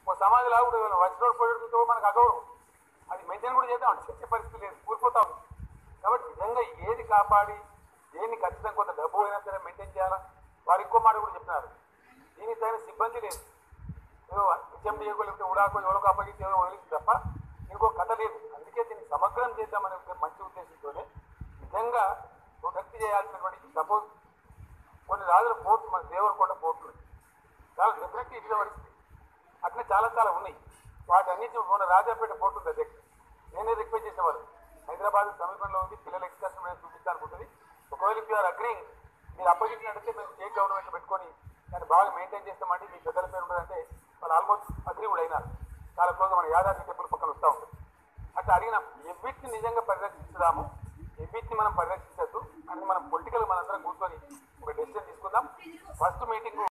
ఓ సమాధిలా కూడా వచ్చినోడు పోయేడుతో మనకు అగౌరవం అది మెయింటైన్ కూడా చేద్దాం అంటే చచ్చే పరిస్థితి లేదు కూలిపోతా ఉంది కాబట్టి నిజంగా ఏది కాపాడి దేన్ని ఖచ్చితంగా కొంత డబ్బు అయినా సరే మెయింటైన్ చేయాలా వారు ఇంకో మాట కూడా చెప్పినారు దీనికి తగిన సిబ్బంది లేదు ఏదో హెచ్ఎండిఏకో లేకపోతే ఉడాకో ఎవరో అప్పగిస్తే ఏదో వదిలింది తప్ప ఇంకో కథ లేదు అందుకే దీన్ని సమగ్రం చేద్దామనే ఒక మంచి ఉద్దేశంతోనే నిజంగా ప్రొటెక్ట్ చేయాల్సినటువంటి సపోజ్ కొన్ని రాజుల పోర్టు మన దేవరకొండ పోర్టులు చాలా డెఫినెట్లీ ఇట్లా పరిస్థితి అట్లా చాలా చాలా ఉన్నాయి వాటన్నిటి మన రాజాపేట పోర్టు ఉంది దగ్గర నేనే రిక్వెస్ట్ చేసేవాళ్ళు హైదరాబాద్ సమీపంలో ఉంది పిల్లల ఎక్స్కర్షన్ మీద చూపించాలనుకుంటుంది ఒకవేళ ఇఫ్ యూఆర్ అగ్రింగ్ మీరు అప్పగించినట్టయితే మేము స్టేట్ గవర్నమెంట్ పెట్టుకొని దాన్ని బాగా మెయింటైన్ చేస్తామంటే మీ పెద్దల పేరు ఉంటుందంటే వాళ్ళు ఆల్మోస్ట్ అగ్రి కూడా అయినారు చాలా క్లోజ్ మన యాదాద్రి టెంపుల్ పక్కన వస్తూ ఉంటుంది అట్లా అడిగినాం ఎవిటిని నిజంగా పరిరక్షించుదాము ఎవిటిని మనం పరిరక్షించద్దు అని మనం పొలిటికల్ మనందరం కూర్చొని ఒక డెసిషన్ తీసుకుందాం ఫస్ట్ మీటింగ్